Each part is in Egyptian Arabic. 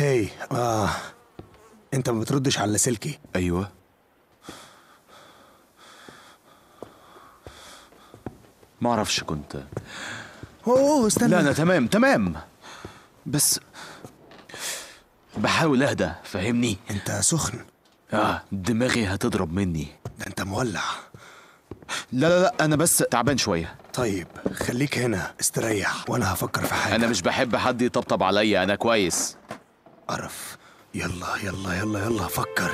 هاي آه. انت ما بتردش على لاسلكي ايوه ما اعرفش كنت اوه استنى لا انا تمام تمام بس بحاول اهدى فاهمني انت سخن اه دماغي هتضرب مني ده انت مولع لا لا لا انا بس تعبان شويه طيب خليك هنا استريح وانا هفكر في حاجه انا مش بحب حد يطبطب عليا انا كويس قرف يلا يلا يلا يلا فكر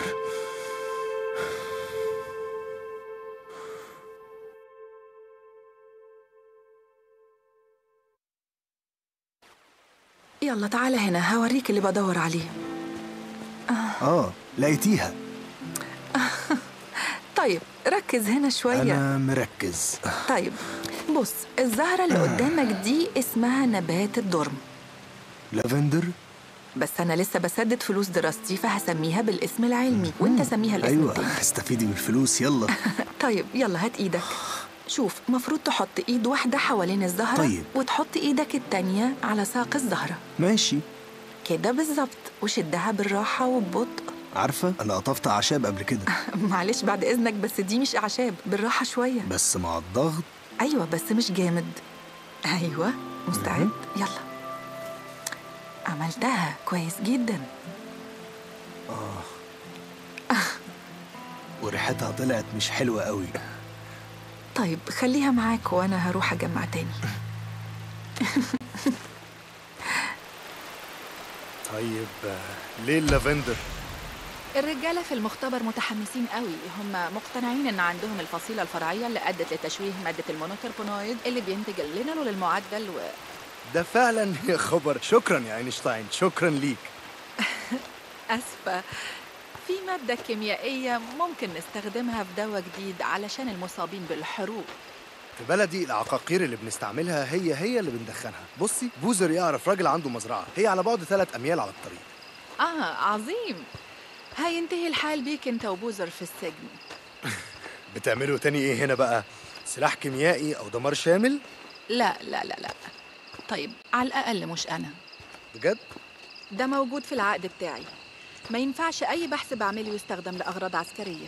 يلا تعالى هنا هوريك اللي بدور عليه اه لقيتيها طيب ركز هنا شوية انا مركز طيب بص الزهرة اللي قدامك دي اسمها نبات الدرم لافندر بس أنا لسه بسدد فلوس دراستي فهسميها بالاسم العلمي وأنت سميها الاسم ايوه التاني استفيدي من الفلوس يلا طيب يلا هات إيدك شوف مفروض تحط إيد واحدة حوالين الزهرة طيب. وتحط إيدك التانية على ساق الزهرة ماشي كده بالظبط وشدها بالراحة وببطء عارفه انا قطفت اعشاب قبل كده معلش بعد إذنك بس دي مش أعشاب بالراحة شوية بس مع الضغط أيوة بس مش جامد أيوة مستعد يلا عملتها كويس جدا وريحتها طلعت مش حلوه قوي طيب خليها معاك وأنا هروح أجمع تاني طيب آه، ليه اللافندر الرجالة في المختبر متحمسين قوي هم مقتنعين ان عندهم الفصيلة الفرعية اللي أدت لتشويه مادة المونوتربونويد اللي بينتج اللينول المعدل و... ده فعلا يا خبر شكرا يا اينشتاين شكرا ليك أسفة في مادة كيميائية ممكن نستخدمها في دواء جديد علشان المصابين بالحروق في بلدي العقاقير اللي بنستعملها هي هي اللي بندخنها بصي بوزر يعرف راجل عنده مزرعة هي على بعد ثلاث أميال على الطريق آه عظيم هينتهي الحال بيك انت وبوزر في السجن بتعملوا تاني ايه هنا بقى سلاح كيميائي او دمار شامل لا لا لا لا طيب على الأقل مش أنا بجد ده موجود في العقد بتاعي ما ينفعش أي بحث بعمله يستخدم لأغراض عسكرية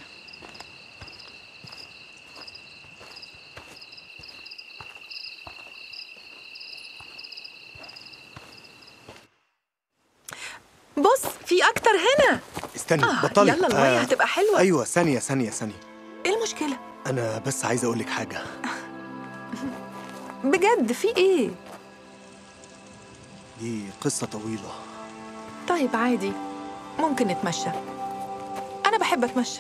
بص في أكتر هنا استني آه بطلي يلا المية هتبقى حلوة ايوه ثانية ثانية ثانية إيه المشكلة؟ انا بس عايز اقول لك حاجه بجد في إيه؟ دي قصه طويله طيب عادي ممكن نتمشى أنا بحب أتمشى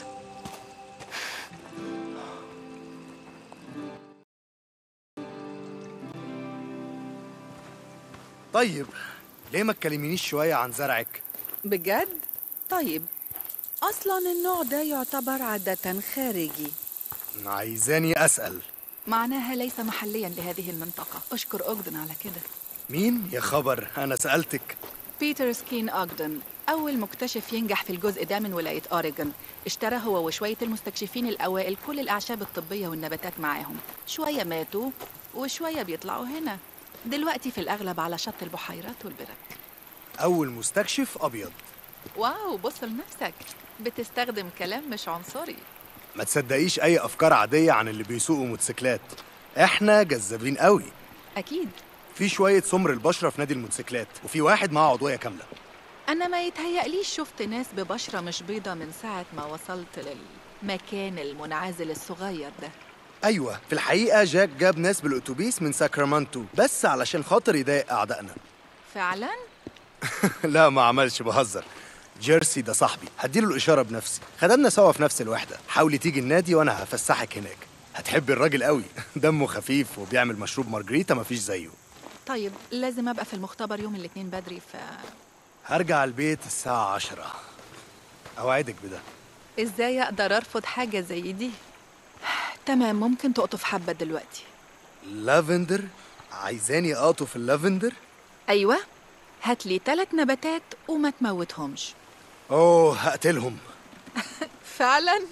طيب ليه ما تكلمينيش شوية عن زرعك بجد؟ طيب أصلا النوع ده يعتبر عادة خارجي عايزاني أسأل معناها ليس محليا لهذه المنطقة أشكر أوغدن على كده مين يا خبر أنا سألتك بيتر سكين أوغدن أول مكتشف ينجح في الجزء ده من ولاية أوريغون اشترى هو وشوية المستكشفين الأوائل كل الأعشاب الطبية والنباتات معاهم شوية ماتوا وشوية بيطلعوا هنا دلوقتي في الأغلب على شط البحيرات والبرك أول مستكشف أبيض واو بص لنفسك بتستخدم كلام مش عنصري ما تصدقيش أي أفكار عادية عن اللي بيسوقوا موتوسيكلات إحنا جذابين قوي أكيد في شوية سمر البشرة في نادي الموتوسيكلات وفي واحد معاه عضوية كاملة أنا ما يتهيأليش شفت ناس ببشرة مش بيضة من ساعة ما وصلت للمكان المنعزل الصغير ده أيوة في الحقيقة جاك جاب ناس بالأتوبيس من ساكرامنتو بس علشان خاطر يضايق أعدائنا فعلا لا ما عملش بهزر جيرسي ده صاحبي هديله الإشارة بنفسي خدمنا سوا في نفس الوحدة حاولي تيجي النادي وأنا هفسحك هناك هتحبي الراجل قوي دمه خفيف وبيعمل مشروب مارجريتا مفيش زيه طيب لازم أبقى في المختبر يوم الاثنين بدري ف هرجع البيت الساعة عشرة أوعدك بده إزاي أقدر أرفض حاجة زي دي؟ تمام ممكن تقطف حبة دلوقتي لافندر عايزاني أقطف اللافندر أيوة هات لي ثلاث نباتات وما تموتهمش أوه هقتلهم فعلا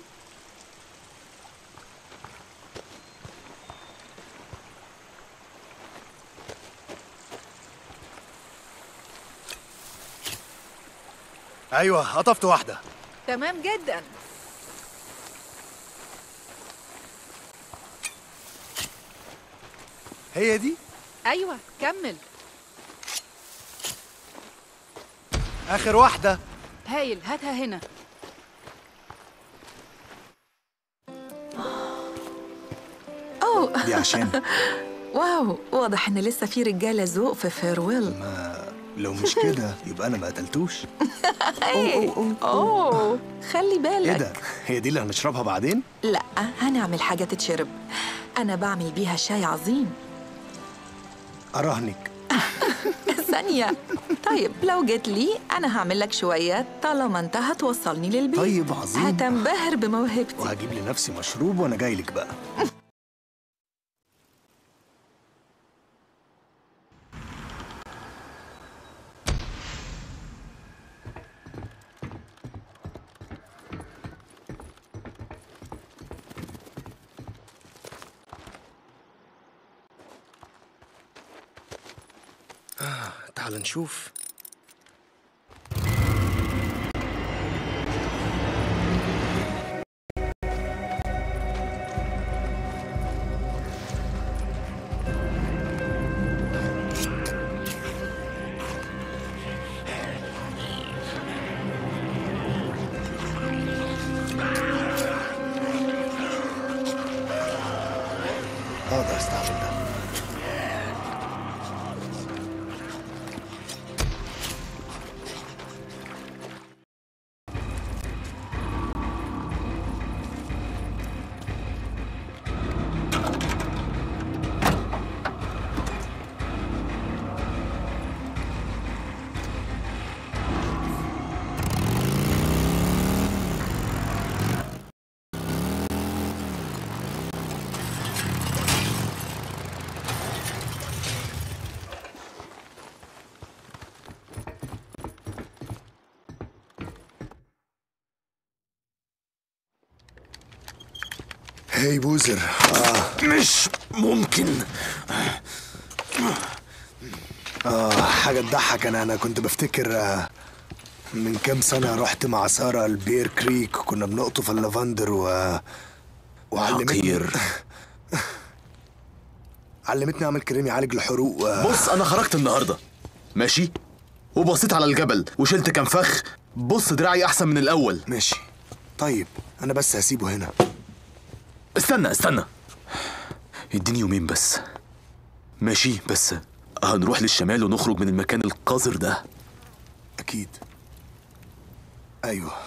ايوه قطفت واحده تمام جدا هي دي ايوه كمل اخر واحده هايل هاتها هنا أوه دي عشان واو واضح إن لسه في رجالة ذوق في فيرويل لو مش كده يبقى انا ما قتلتوش أوه خلي بالك ايه ده هي دي اللي هنشربها بعدين لا هنعمل حاجة تتشرب أنا بعمل بيها شاي عظيم اراهنك ثانية طيب لو جيت لي أنا هعمل لك شوية طالما أنت هتوصلني للبيت طيب عظيم هتنبهر بموهبتي وهجيب لنفسي مشروب وانا جاي لك بقى تعال نشوف اقدر استعمل ده هاي بوزر آه. مش ممكن آه حاجة تضحك أنا أنا كنت بفتكر آه من كام سنة رحت مع سارة البير كريك كنا بنقطف اللافندر و وعلمتني حقير. علمتني أعمل كريم يعالج الحروق و... بص انا خرجت النهارده ماشي وبصيت على الجبل وشلت كام فخ بص دراعي احسن من الاول ماشي طيب أنا بس هسيبه هنا استنى استنى اديني يومين بس ماشي بس هنروح للشمال ونخرج من المكان القذر ده أكيد أيوه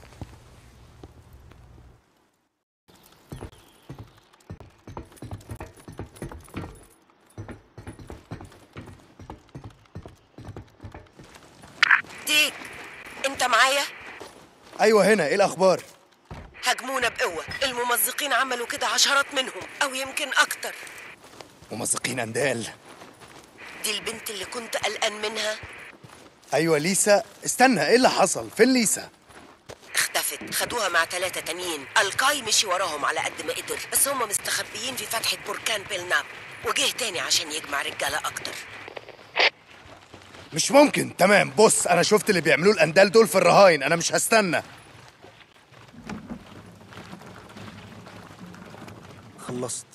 ديك انت معايا ايوه هنا ايه الاخبار هاجمونا بقوة الممزقين عملوا كده عشرات منهم او يمكن اكتر ممزقين اندال دي البنت اللي كنت قلقان منها ايوه ليسا استنى ايه اللي حصل فين ليسا اختفت خدوها مع ثلاثة تانيين الكاي مشي وراهم على قد ما قدر بس هم مستخبيين في فتحة بركان بيلناب وجه تاني عشان يجمع رجالة اكتر مش ممكن تمام بص انا شفت اللي بيعملوه الاندال دول في الرهاين انا مش هستنى خلصت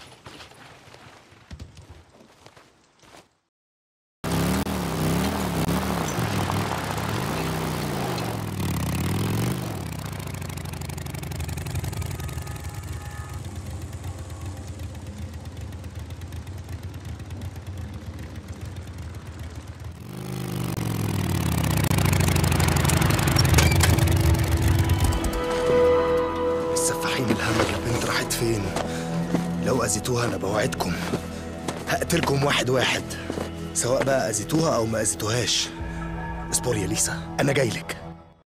السفاحين الهمج البنت راحت فين لو اذيتوها انا بوعدكم هقتلكم واحد واحد سواء بقى اذيتوها او ما اذيتوهاش اصبر يا ليسا انا جاي لك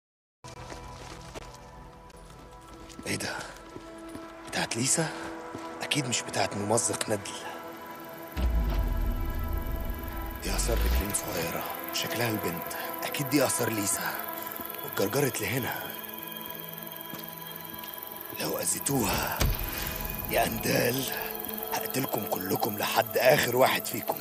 ايه ده بتاعت ليسا اكيد مش بتاعت ممزق ندل دي اثار رجلين صغيره شكلها البنت اكيد دي اثار ليسا واتجرجرت لهنا لو أذيتوها يا أندال هقتلكم كلكم لحد آخر واحد فيكم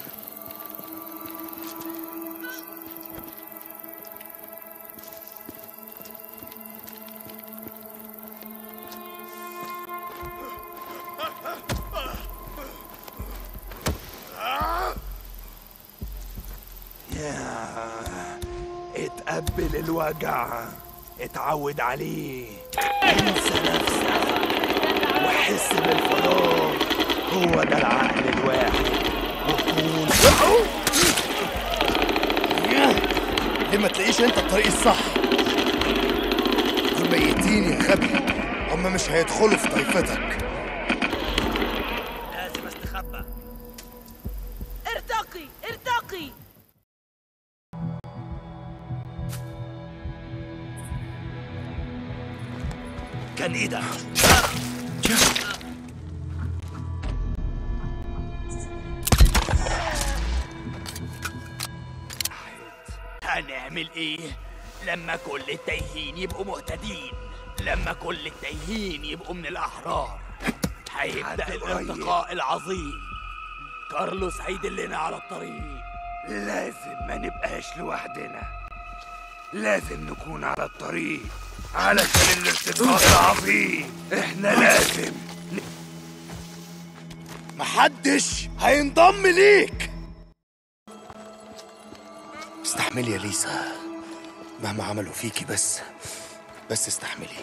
استحمل الوجع اتعود عليه انسى نفسك وحس بالفراغ هو ده العقل الواحد وكون ليه ما تلاقيش انت الطريق الصح دول ميتين يا غبي هم مش هيدخلوا في طائفتك لازم استخبى ارتقي ارتقي كان ايه ده هنعمل ايه لما كل التايهين يبقوا مهتدين لما كل التايهين يبقوا من الاحرار هيبدا الارتقاء العظيم كارلوس هيدلنا على الطريق لازم ما نبقاش لوحدنا لازم نكون على الطريق علشان الارتقاء العظيم احنا لازم محدش هينضم ليك استحملي يا ليسا مهما عملوا فيكي بس بس استحملي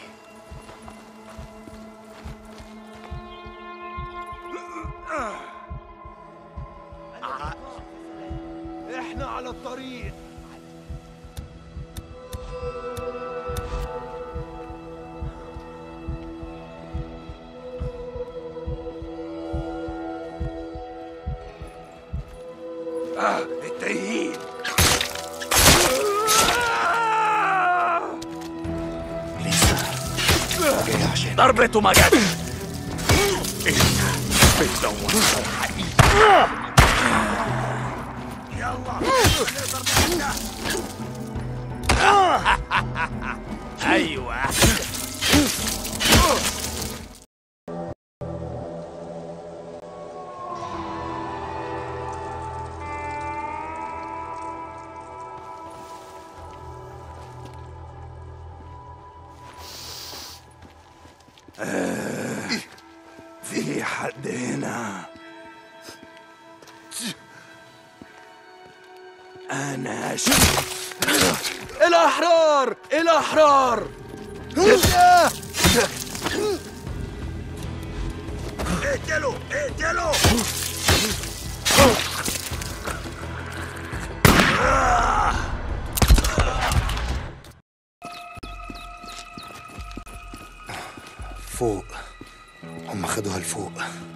احنا على الطريق آه التايهين ليسا جاي عشان ضربته ما جاتش انت بتدور على الحقيقة يلا نقدر نعملها. ايوه في حد هنا أنا ش... الأحرار الأحرار اقتلوا اقتلوا فوق هم خدوها لفوق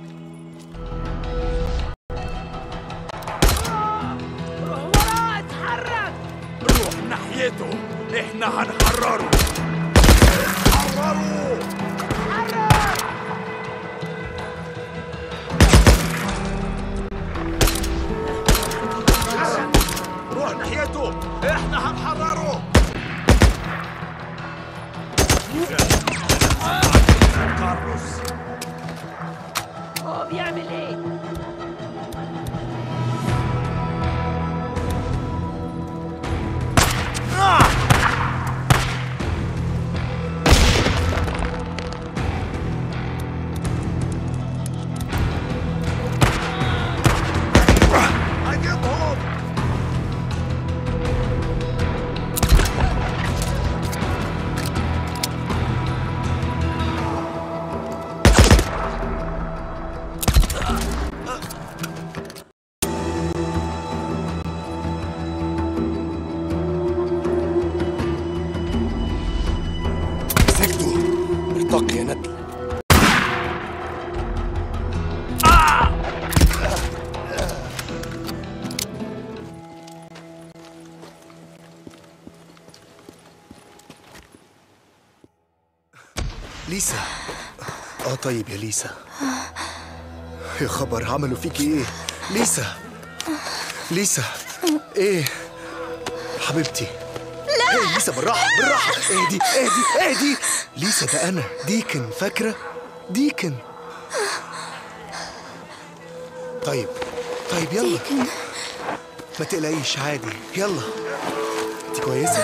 وراه اتحرك روح ناحيته احنا هنحرره حرروا روح ناحيته احنا هنحرره كارلوس هو بيعمل ايه هجيبهم مسكته ارتقي يا ندل ليسا اه طيب يا ليسا يا خبر عملوا فيكي ايه ليسا ليسا ايه حبيبتي لا إيه ليسا بالراحة بالراحة اهدي اهدي اهدي ليسا ده أنا ديكن فاكرة؟ ديكن طيب طيب يلا ما تقلقيش عادي يلا انت كويسة؟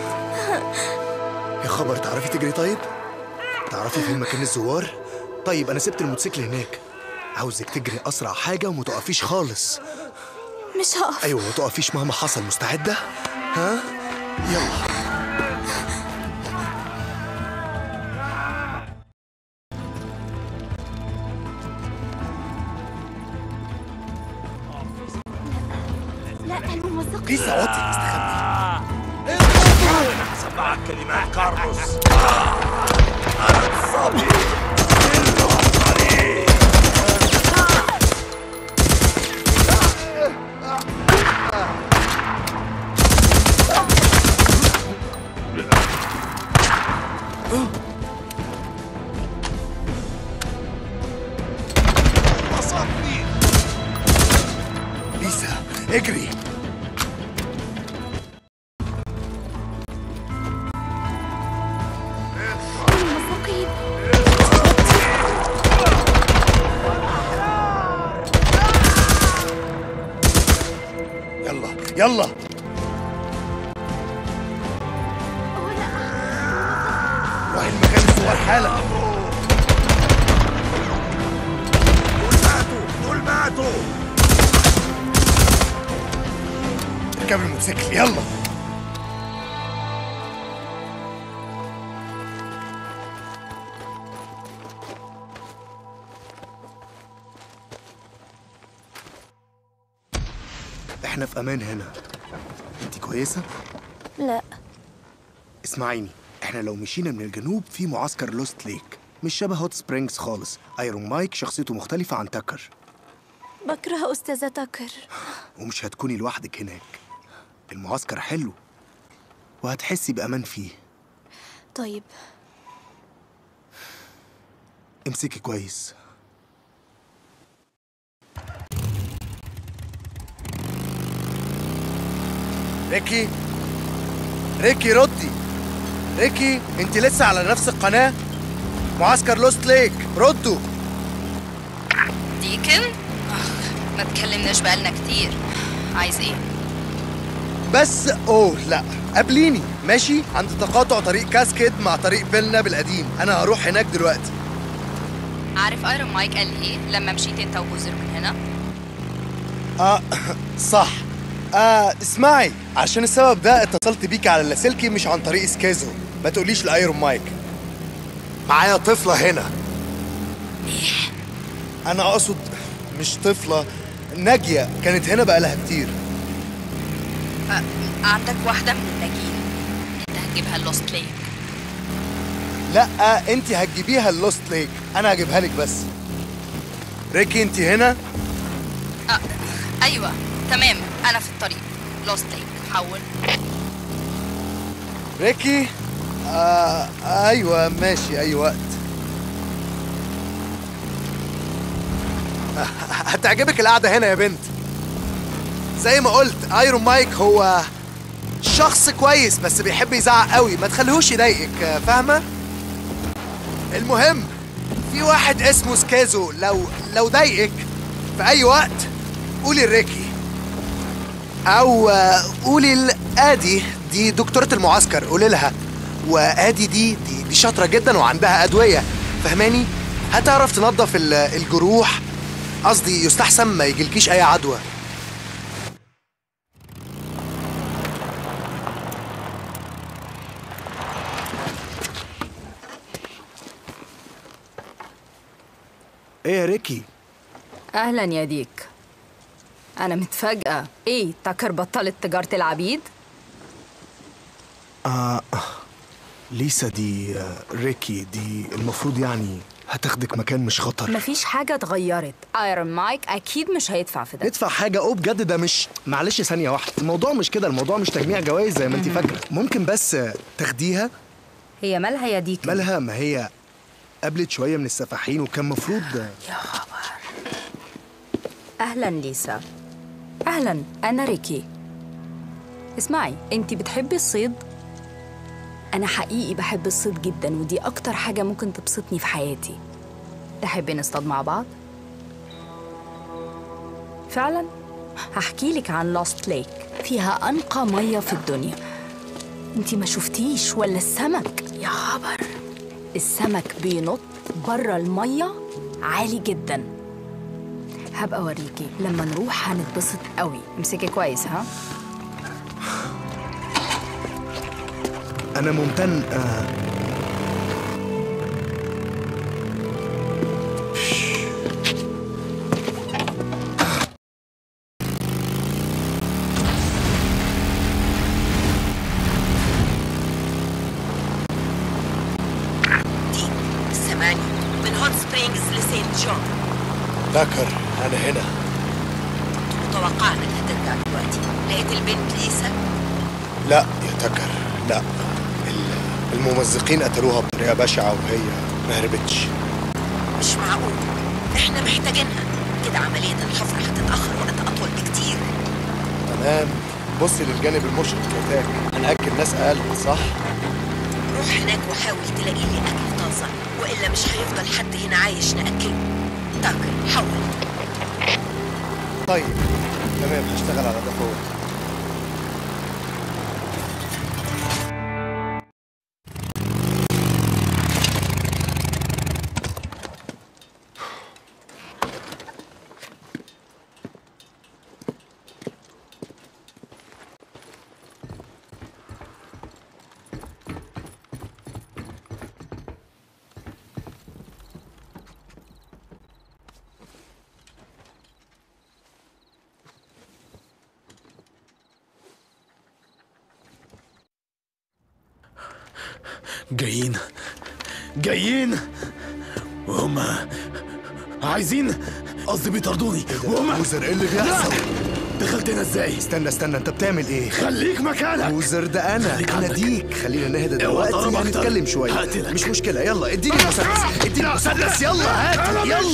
يا خبر تعرفي تجري طيب؟ تعرفي فين مكان الزوار؟ طيب أنا سبت الموتوسيكل هناك عاوزك تجري أسرع حاجة وما تقفيش خالص مش هقف أيوة ما تقفيش مهما حصل مستعدة؟ ها؟ يلا كلمات كارلوس أنا الصبي الطريق وصفني ليسا اجري يلا يلا روح المكان الصغير حالا دول ماتوا دول ماتوا اركب الموتوسيكل يلا احنا في امان هنا انت كويسه لا اسمعيني احنا لو مشينا من الجنوب في معسكر لوست ليك مش شبه هوت سبرينجز خالص ايرون مايك شخصيته مختلفه عن تاكر بكره أستاذة تاكر ومش هتكوني لوحدك هناك المعسكر حلو وهتحسي بأمان فيه طيب امسكي كويس ريكي ريكي ردي ريكي انت لسه على نفس القناة معسكر لوست ليك ردوا ديكن آخ، ما تكلمناش بقالنا كتير عايز ايه بس اوه لا قابليني ماشي عند تقاطع طريق كاسكيد مع طريق بيلنا بالقديم انا هروح هناك دلوقتي عارف ايرون مايك قال ايه لما مشيت انت وجوزر من هنا اه صح آه اسمعي عشان السبب ده اتصلت بيك على اللاسلكي مش عن طريق سكيزو ما تقوليش لايرون مايك معايا طفلة هنا انا اقصد مش طفلة ناجية كانت هنا بقالها كتير آه، عندك واحدة من الناجين انت هتجيبها اللوست ليك لا انت هتجيبيها اللوست ليك انا هجيبها لك بس ريكي انت هنا آه، ايوه تمام انا في الطريق لوست ليك حول ريكي آه ايوه ماشي اي وقت هتعجبك القعده هنا يا بنت زي ما قلت ايرون مايك هو شخص كويس بس بيحب يزعق قوي ما تخليهوش يضايقك آه، فاهمه المهم في واحد اسمه سكازو لو لو ضايقك في اي وقت قولي لريكي او آه، قولي لادي دي دكتورة المعسكر قولي لها وادي دي دي, دي شاطره جدا وعندها ادويه فهماني هتعرف تنظف ال- الجروح قصدي يستحسن ما يجيلكيش اي عدوى ايه يا ريكي أهلا يا ديك أنا متفاجئة إيه تاكر بطلت تجارة العبيد؟ آه ليسا دي آه، ريكي دي المفروض يعني هتاخدك مكان مش خطر مفيش حاجة اتغيرت ايرون مايك أكيد مش هيدفع في ده ندفع حاجة أو بجد ده مش معلش ثانية واحدة الموضوع مش كده الموضوع مش تجميع جوائز زي ما أنت فاكرة ممكن بس آه، تاخديها هي مالها يا ديك؟ مالها ما هي قابلت شوية من السفاحين وكان مفروض يا خبر أهلا ليسا أهلا أنا ريكي اسمعي أنت بتحبي الصيد؟ أنا حقيقي بحب الصيد جدا ودي أكتر حاجة ممكن تبسطني في حياتي تحبي نصطاد مع بعض؟ فعلا؟ هحكي لك عن لاست ليك فيها أنقى مية في الدنيا انتي ما شفتيش ولا السمك يا خبر السمك بينط بره المية عالي جدا هبقى اوريكي لما نروح هنتبسط قوي امسكي كويس ها أنا ممتن آه هوت سبرينجز لسينت جون تاكر انا هنا متوقع انك هترجع دلوقتي لقيت البنت ليسا لا يا تاكر لا ال- الممزقين قتلوها بطريقه بشعه وهي ما هربتش مش معقول احنا محتاجينها كده عملية الحفر هتتأخر وقت أطول بكتير تمام بص للجانب المشرق يا تاك هنأكل ناس اقل صح روح هناك وحاول تلاقي لي أكل طازة وإلا مش هيفضل حد هنا عايش نأكله تاكل حول طيب تمام هشتغل على ده فور جايين جايين وهم عايزين قصدي بيطردوني وهم بوزر ايه اللي بيحصل؟ دخلت هنا ازاي؟ استنى استنى انت بتعمل ايه؟ خليك مكانك بوزر ده انا خليك انا عندك. ديك خلينا نهدى اوعى دلوقتي تقرب أكتر. هنتكلم شويه هقتلك. مش مشكله يلا اديني المسدس اديني المسدس يلا هات يلا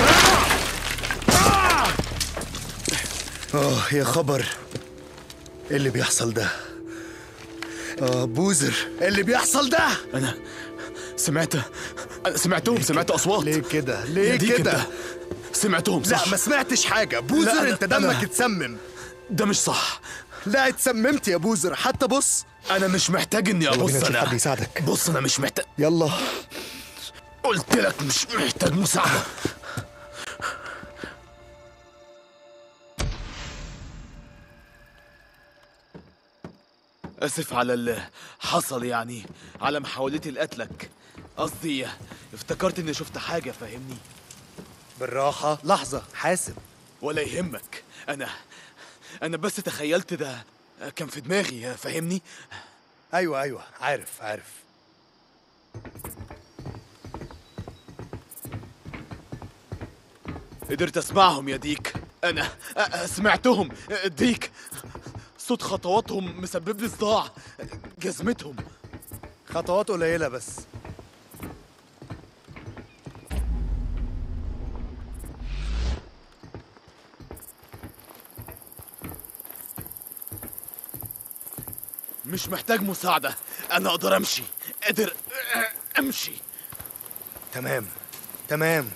اه يا خبر ايه اللي بيحصل ده؟ اه بوزر ايه اللي بيحصل ده؟ انا سمعت انا سمعتهم سمعت اصوات ليه كده؟ ليه يديك كده؟ انت. سمعتهم لا صح ما سمعتش حاجه لا، بوزر أنا- انت دمك أنا- اتسمم ده مش صح لا اتسممت يا بوزر حتى بص انا مش محتاج اني يلا ابص بينا نشوف انا حد يساعدك. بص انا مش محتاج يلا قلت لك مش محتاج مساعده اسف على اللي حصل يعني على محاولتي لقتلك قصدي افتكرت اني شفت حاجه فاهمني بالراحه لحظه حاسب ولا يهمك انا انا بس تخيلت ده كان في دماغي فاهمني ايوه ايوه عارف عارف قدرت اسمعهم يا ديك انا أ- أ- سمعتهم ديك صوت خطواتهم مسبب لي صداع جزمتهم خطوات قليله بس مش محتاج مساعدة أنا أقدر أمشي قادر أمشي تمام تمام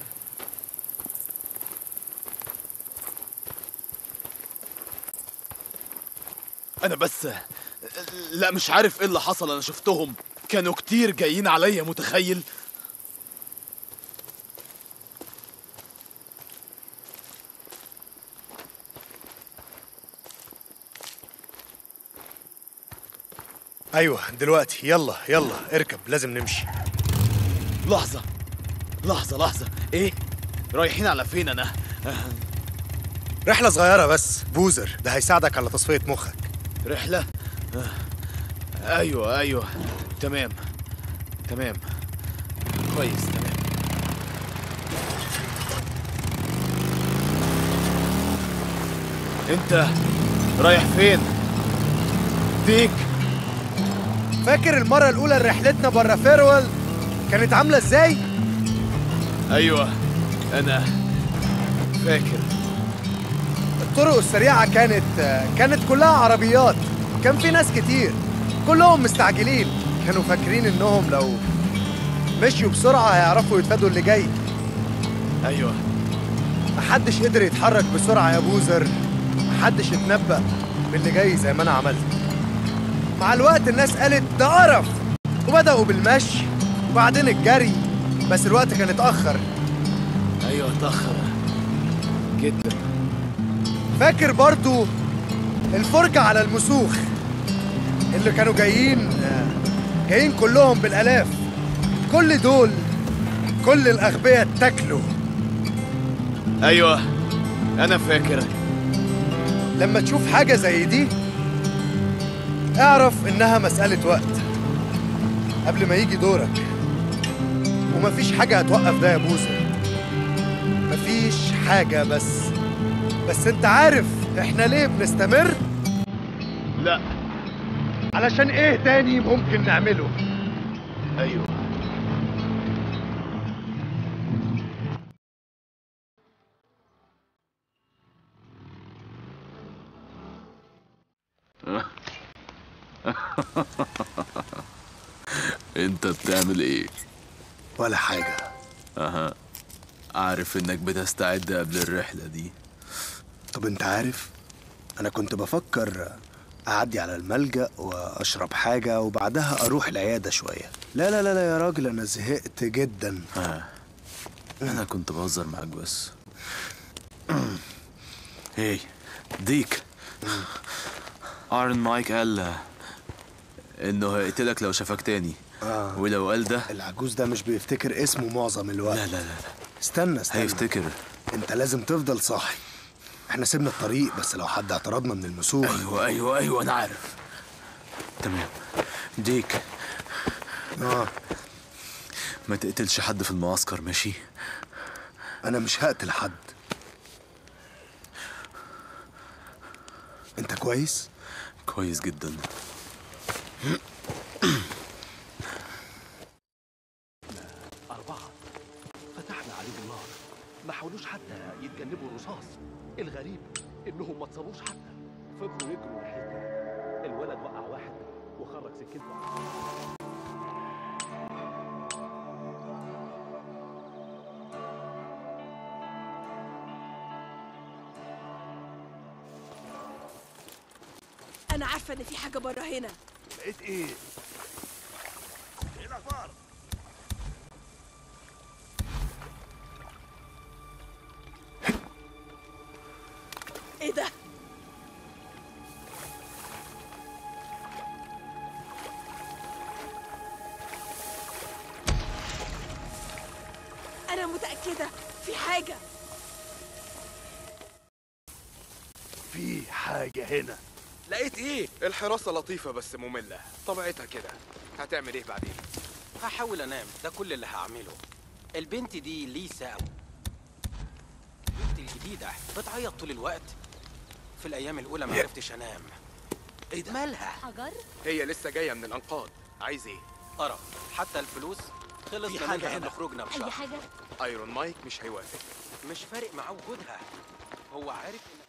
أنا بس لا مش عارف إيه اللي حصل أنا شفتهم كانوا كتير جايين عليا متخيل ايوه دلوقتي يلا يلا اركب لازم نمشي لحظة لحظة لحظة إيه رايحين على فين أنا رحله صغيره بس بوزر ده هيساعدك على تصفيه مخك رحلة آه. أيوة أيوة تمام تمام كويس تمام أنت رايح فين؟ ديك فاكر المره الاولى رحلتنا بره فيرول كانت عامله ازاي أيوة أنا فاكر الطرق السريعه كانت كانت كلها عربيات كان في ناس كتير كلهم مستعجلين كانوا فاكرين انهم لو مشيوا بسرعه هيعرفوا يتفادوا اللي جاي أيوة محدش قدر يتحرك بسرعه يا بوزر محدش اتنبأ باللي جاي زي ما انا عملت مع الوقت الناس قالت ده قرف وبدأوا بالمشي وبعدين الجري بس الوقت كان اتأخر أيوة اتأخر جدا فاكر برضو الفرجة على المسوخ اللي كانوا جايين جايين كلهم بالآلاف كل دول كل الأغبياء اتاكلوا أيوة أنا فاكر لما تشوف حاجة زي دي اعرف إنها مسألة وقت قبل ما يجي دورك ومفيش حاجة هتوقف ده يا بوزة مفيش حاجة بس بس انت عارف احنا ليه بنستمر؟ لا علشان ايه تاني ممكن نعمله؟ ايوه انت بتعمل ايه؟ ولا حاجة اها عارف انك بتستعد قبل الرحلة دي طب انت عارف انا كنت بفكر اعدي على الملجأ واشرب حاجة وبعدها اروح العيادة شوية لا لا لا لا يا راجل انا زهقت جدا ها انا كنت بهزر معاك بس هي ديك ارن مايك قال انه هيقتلك لو شافك تاني آه. ولو قال ده العجوز ده مش بيفتكر اسمه معظم الوقت لا لا لا استنى استنى هيفتكر انت لازم تفضل صاحي احنا سيبنا الطريق بس لو حد اعترضنا من المسوق ايوه ايوه ايوه انا عارف تمام ديك اه ما تقتلش حد في المعسكر ماشي انا مش هقتل حد انت كويس كويس جدا أربعة فتحنا عليهم نار ما حاولوش حتى يتجنبوا الرصاص الغريب إنهم ما اتصابوش حتى فضلوا يجروا ناحيتنا الولد وقع واحد وخرج سكينته على انا عارفه ان في حاجه بره هنا لقيت ايه؟ هنا فار ايه ده انا متاكده في حاجه في حاجة هنا لقيت ايه؟ الحراسة لطيفة بس مملة طبيعتها كده هتعمل ايه بعدين؟ هحاول انام ده كل اللي هعمله البنت دي ليسا البنت الجديدة بتعيط طول الوقت في الأيام الأولى ما عرفتش أنام ايه ده؟ مالها؟ حجر هي لسه جاية من الأنقاض عايز ايه؟ قرف حتى الفلوس خلص في من حاجة حاجة هنا. خروجنا بشهر حاجه ايرون مايك مش هيوافق مش فارق معاه وجودها هو عارف إن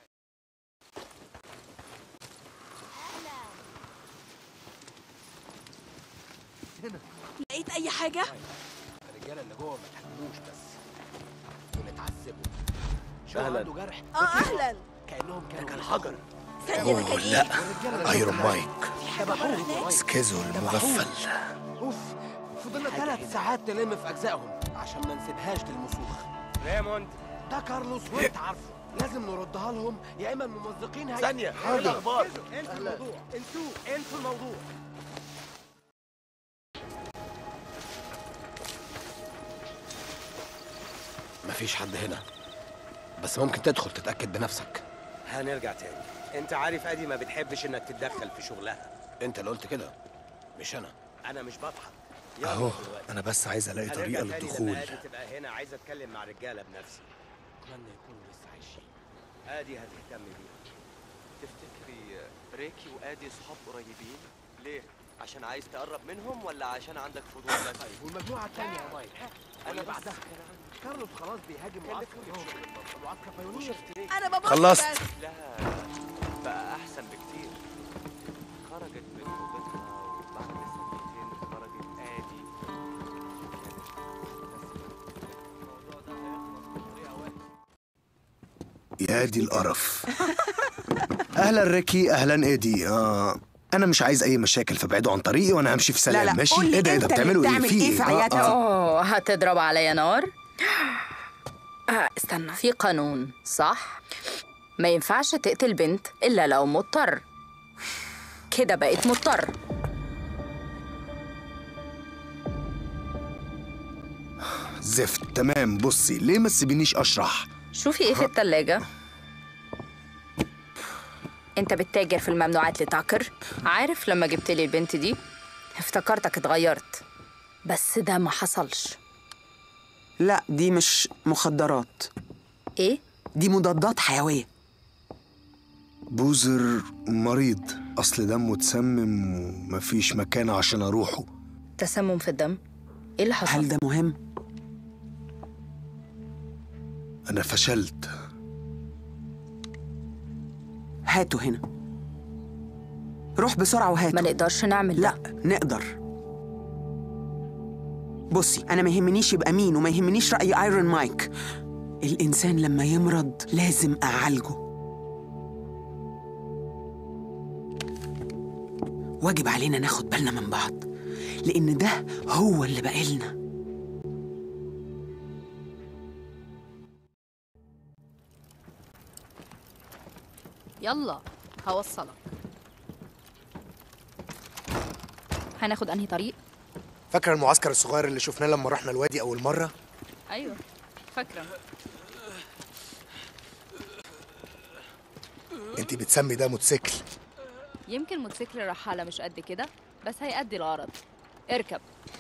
لقيت اي حاجه الرجالة اللي جوه ما تحكموش بس دول اتعذبوا شو أهلاً. عنده جرح اه اهلا كأنهم كانوا كان حجر ثانيه ده اوه كان ايه لا ايرون مايك ذبحوه سكيزو المغفل اوف فضلنا ثلاث ساعات نلم في اجزائهم عشان ما نسيبهاش للمسوخ ريموند ده كارلوس وانت عارفه لازم نردها لهم يا اما الممزقين هي ثانية ايه الأخبار؟ انتوا الموضوع انتوا انتوا الموضوع مفيش حد هنا بس ممكن تدخل تتأكد بنفسك هنرجع تاني انت عارف ادي ما بتحبش انك تتدخل في شغلها انت اللي قلت كده مش انا انا مش بضحك يلا اهو دلوقتي. انا بس عايز الاقي هنرجع طريقة تاني لما للدخول ادي تبقى هنا عايز اتكلم مع رجاله بنفسي اتمنى يكونوا لسه عايشين ادي هتهتم بيها تفتكري ريكي وادي صحاب قريبين؟ ليه؟ عشان عايز تقرب منهم ولا عشان عندك فضول بس؟ طيب والمجموعة الثانية يا مايك أنا انا بس- بعدها كارلوس خلاص بيهاجم معسكر معسكر بايونير انا ببص خلصت. بس. لا بقى أحسن بكتير خرجت من أوضتها وبعد ثانيتين خرجت آدي الموضوع ده هيخلص بطريقة وحشة يا دي القرف اهلا ريكي اهلا ايدي آه. انا مش عايز اي مشاكل فابعدوا عن طريقي وانا همشي في سلام لا، ماشي قول لي ايه ده ايه ده أنت اللي بتعملوا ايه بتعمل في إيه في آه، عيادتي؟ آه. اوه هتضرب عليا نار آه استنى في قانون صح ما ينفعش تقتل بنت الا لو مضطر كده بقيت مضطر زفت تمام بصي ليه ما تسيبينيش اشرح شوفي ايه في التلاجة انت بتتاجر في الممنوعات لتاكر عارف لما جبت لي البنت دي افتكرتك اتغيرت بس ده ما حصلش لا دي مش مخدرات ايه دي مضادات حيويه بوزر مريض اصل دمه اتسمم ومفيش مكان عشان اروحه تسمم في الدم ايه اللي حصل هل ده مهم انا فشلت هاته هنا روح بسرعه وهاته ما نقدرش نعمل لا نقدر بصي انا ما يهمنيش يبقى مين وما يهمنيش راي ايرون مايك الانسان لما يمرض لازم اعالجه واجب علينا ناخد بالنا من بعض لان ده هو اللي بقالنا يلا هوصلك هناخد انهي طريق فاكره المعسكر الصغير اللي شفناه لما رحنا الوادي اول مره ايوه فاكره انت بتسمي ده موتوسيكل يمكن موتوسيكل رحالة مش قد كده بس هيأدي الغرض اركب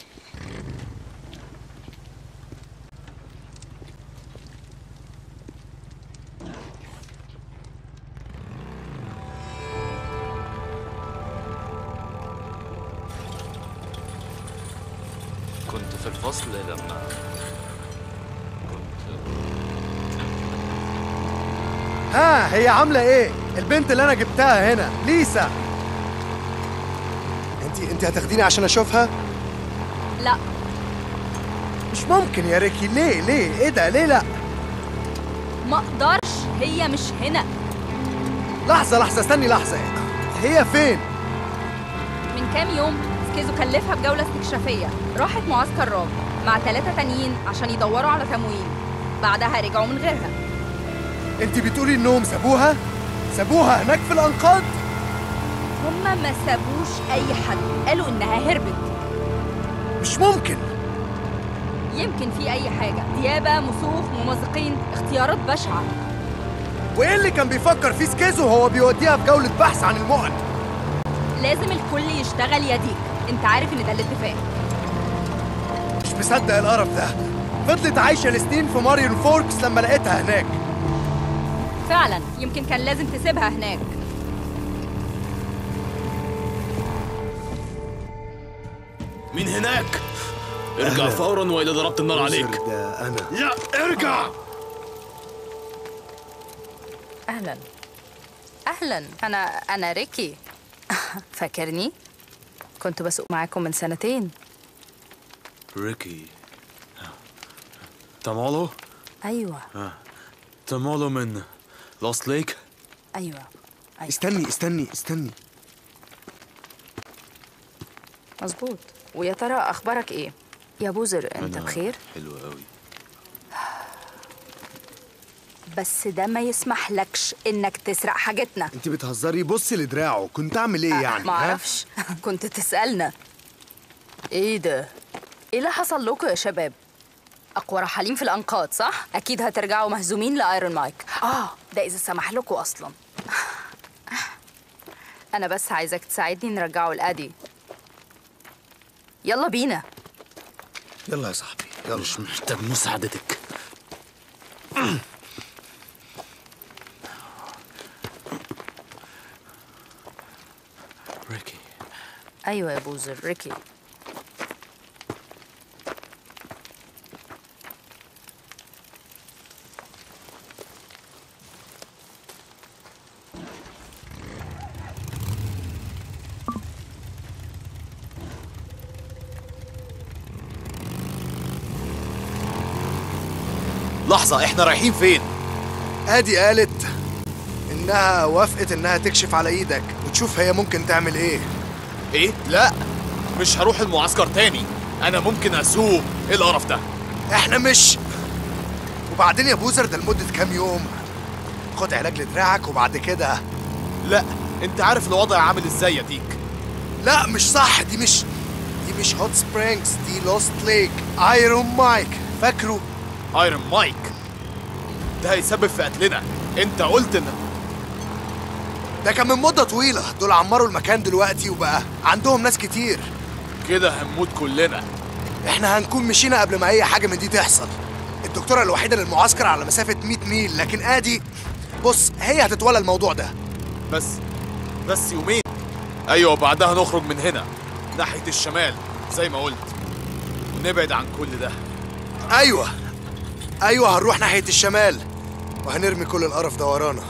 كنت في الفصل لما ها هي عامله ايه البنت اللي انا جبتها هنا ليسا انت انت هتاخديني عشان اشوفها لا مش ممكن يا ريكي ليه ليه ايه ده ليه لا ما اقدرش هي مش هنا لحظه لحظه استني لحظه هي فين من كام يوم سكيزو كلفها بجولة استكشافية راحت معسكر راب مع ثلاثة تانيين عشان يدوروا على تموين بعدها رجعوا من غيرها انت بتقولي انهم سابوها سابوها هناك في الانقاض هما ما سابوش أي حد قالوا إنها هربت مش ممكن يمكن في أي حاجة ديابة مسوخ ممزقين اختيارات بشعة وايه اللي كان بيفكر فيه سكيزو وهو بيوديها في جوله بحث عن المؤن لازم الكل يشتغل يديك انت عارف ان ده الاتفاق مش مصدق القرف ده فضلت عايشه لسنين في ماريون فوركس لما لقيتها هناك فعلا يمكن كان لازم تسيبها هناك مين هناك؟ ارجع فورا والا ضربت النار عليك ده انا لا ارجع اهلا اهلا انا انا ريكي فاكرني كنت بسوق معاكم من سنتين ريكي تمالو؟ ايوه آه. تمالو من لوست ليك؟ ايوه استني استني استني مظبوط ويا ترى اخبارك ايه يا بوزر انت أنا بخير حلو قوي بس ده ما يسمح لكش انك تسرق حاجتنا انت بتهزري بصي لدراعه كنت اعمل ايه يعني ما ها؟ اعرفش كنت تسالنا ايه ده ايه اللي حصل لكم يا شباب اقوى رحالين في الانقاض صح اكيد هترجعوا مهزومين لايرون مايك اه ده اذا سمح لكم اصلا انا بس عايزك تساعدني نرجعه لادي يلا بينا يلا يا صاحبي يلا مش محتاج مساعدتك ريكي ايوه يا بوزر ريكي لحظة احنا رايحين فين؟ ادي قالت انها وافقت انها تكشف على ايدك وتشوف هي ممكن تعمل ايه ايه؟ لا مش هروح المعسكر تاني انا ممكن اسوق ايه القرف ده؟ احنا مش وبعدين يا بوزر ده لمدة كام يوم خد علاج لدراعك وبعد كده لا انت عارف الوضع عامل ازاي يا ديك لا مش صح دي مش دي مش هوت سبرينجز دي لوست ليك ايرون مايك فاكره ايرون مايك ده هيسبب في قتلنا انت قلت ان ده كان من مدة طويلة دول عمروا المكان دلوقتي وبقى عندهم ناس كتير كده هنموت كلنا احنا هنكون مشينا قبل ما اي حاجة من دي تحصل الدكتورة الوحيدة للمعسكر على مسافة 100 ميل لكن ادي بص هي هتتولى الموضوع ده بس بس يومين ايوه بعدها نخرج من هنا ناحية الشمال زي ما قلت ونبعد عن كل ده ايوه ايوه هنروح ناحية الشمال وهنرمي كل القرف ده ورانا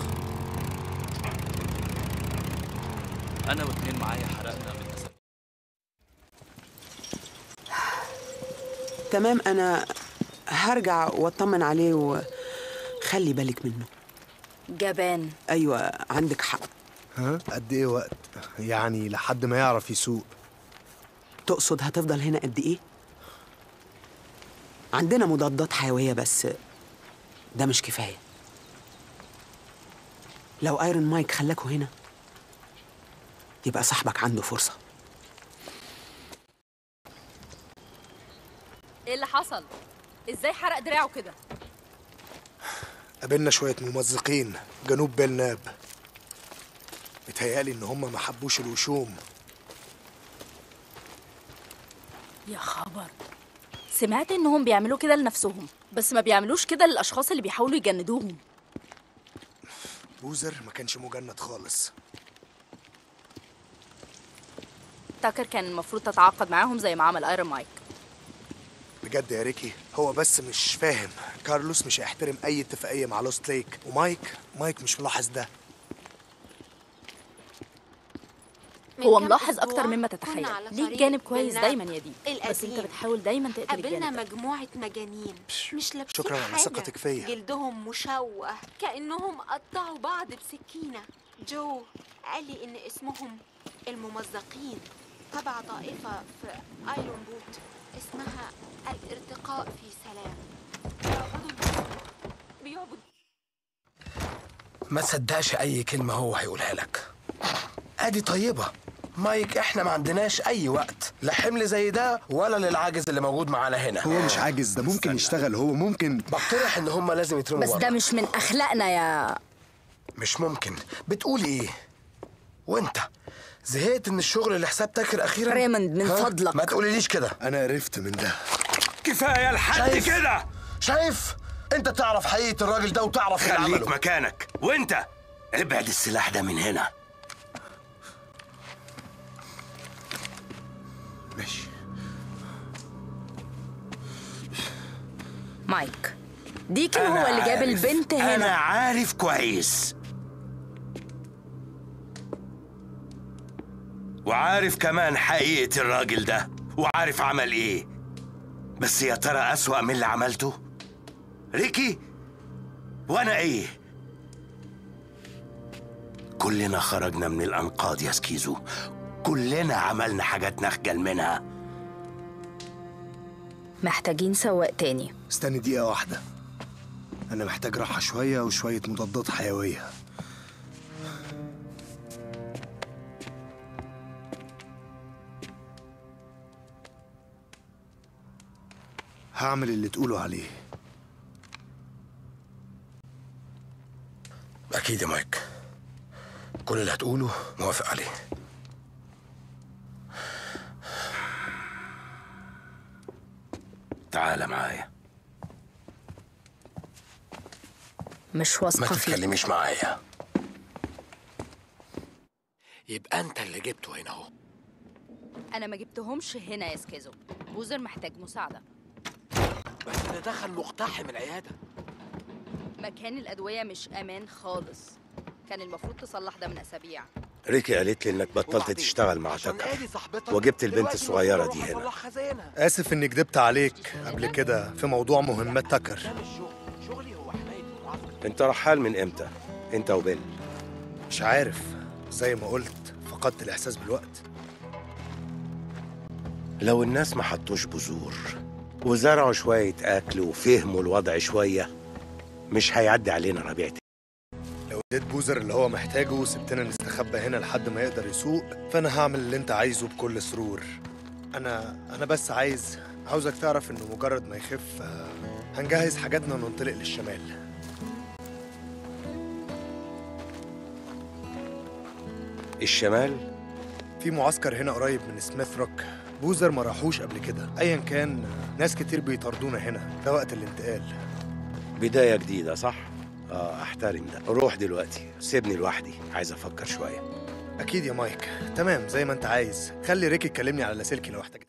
انا واتنين معايا حرقنا من أسد. تمام انا هرجع واطمن عليه وخلي بالك منه جبان ايوه عندك حق ها قد ايه وقت يعني لحد ما يعرف يسوق تقصد هتفضل هنا قد ايه عندنا مضادات حيويه بس ده مش كفايه لو ايرون مايك خلاكوا هنا يبقى صاحبك عنده فرصه ايه اللي حصل ازاي حرق دراعه كده قابلنا شوية ممزقين جنوب بلناب متهيألي إن هم ما حبوش الوشوم يا خبر سمعت انهم بيعملوا كده لنفسهم بس ما بيعملوش كده للاشخاص اللي بيحاولوا يجندوهم بوزر ما كانش مجند خالص تاكر كان المفروض تتعاقد معاهم زي ما عمل ايرون مايك بجد يا ريكي هو بس مش فاهم كارلوس مش هيحترم أي اتفاقية مع لوست ليك ومايك مايك مش ملاحظ ده هو كام ملاحظ أسبوع اكتر مما كنا تتخيل على ليك طريق جانب كويس بلناب دايما يا دي بس انت القديم. بتحاول دايما تقتل قابلنا الجانب مجموعة مجانين مش لابسين شكراً على حاجة ثقتك فيا. جلدهم مشوه كأنهم قطعوا بعض بسكينة جو قال لي إن اسمهم الممزقين تبع طائفة في ايرون بوت اسمها الارتقاء في سلام بيعبدوا البشر بيعبدوا ما تصدقش اي كلمه هو هيقولها لك ادي طيبه مايك احنا ما عندناش اي وقت لا حمل زي ده ولا للعاجز اللي موجود معانا هنا هو مش عاجز ده ممكن يشتغل هو ممكن بقترح ان هم لازم يترموا بس ده بره. مش من اخلاقنا يا مش ممكن بتقولي ايه وانت زهقت من الشغل اللي حساب تاكر اخيرا ريموند، من ها؟ فضلك. ما تقوليليش كده انا عرفت من ده كفايه لحد كده شايف انت تعرف حقيقه الراجل ده وتعرف اللي خليك عمله مكانك وانت ابعد السلاح ده من هنا ماشي مايك ديكن هو أنا اللي جاب عارف. البنت انا هنا عارف كويس وعارف كمان حقيقة الراجل ده وعارف عمل ايه بس يا ترى أسوأ من اللي عملته ريكي وانا ايه كلنا خرجنا من الانقاض يا سكيزو كلنا عملنا حاجات نخجل منها محتاجين سواق تاني استني دقيقة واحدة أنا محتاج راحة شوية وشوية مضادات حيوية هعمل اللي تقولوا عليه اكيد يا مايك كل اللي هتقوله موافق عليه تعال معايا مش ما واثقه فيك تتكلميش معايا يبقى انت اللي جبته هنا اهو انا ما جبتهمش هنا يا سكيزو بوزر محتاج مساعده بس ده دخل مقتحم العياده مكان الادويه مش امان خالص كان المفروض تصلح ده من اسابيع ريكي قالت لي انك بطلت تشتغل مع تكر وجبت البنت الصغيرة دي هنا آسف إني كدبت عليك قبل كده في موضوع مهمات تكر انت رحال من امتى انت وبيل مش عارف زي ما قلت فقدت الإحساس بالوقت لو الناس ما حطوش بذور وزرعوا شوية أكل وفهموا الوضع شوية مش هيعدي علينا ربيع تاني. لو اديت بوزر اللي هو محتاجه وسبتنا نستخبى هنا لحد ما يقدر يسوق فأنا هعمل اللي أنت عايزه بكل سرور أنا أنا بس عايز عاوزك تعرف إنه مجرد ما يخف آه، هنجهز حاجاتنا وننطلق للشمال الشمال في معسكر هنا قريب من سميث روك بوزر ما راحوش قبل كده ايا كان ناس كتير بيطاردونا هنا ده وقت الانتقال بداية جديدة صح؟ اه احترم ده روح دلوقتي سيبني لوحدي عايز افكر شوية اكيد يا مايك تمام زي ما انت عايز خلي ريكي تكلمني على لاسلكي لو احتاج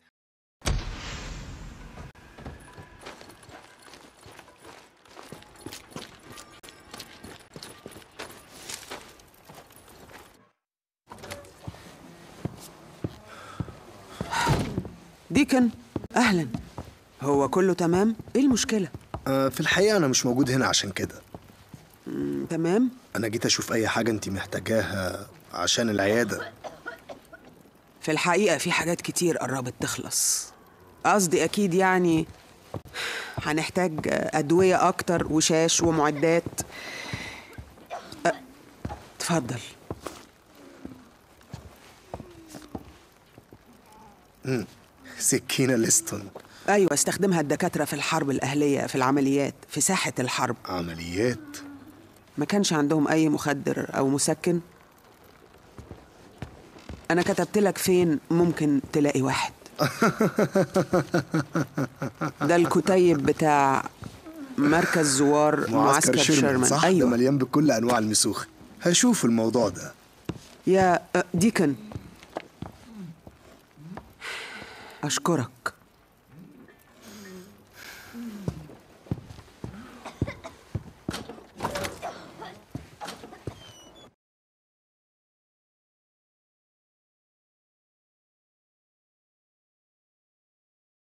ديكن اهلا هو كله تمام ايه المشكله آه في الحقيقه انا مش موجود هنا عشان كده مم، تمام انا جيت اشوف اي حاجه انت محتاجاها عشان العياده في الحقيقه في حاجات كتير قربت تخلص قصدي اكيد يعني هنحتاج ادويه اكتر وشاش ومعدات أه، اتفضل مم. سكينه ليستون ايوه استخدمها الدكاتره في الحرب الاهليه في العمليات في ساحه الحرب عمليات ما كانش عندهم اي مخدر او مسكن انا كتبت لك فين ممكن تلاقي واحد ده الكتيب بتاع مركز زوار معسكر شيرمان شيرمان صح ايوه ده مليان بكل انواع المسوخ هشوف الموضوع ده يا أه، ديكن اشكرك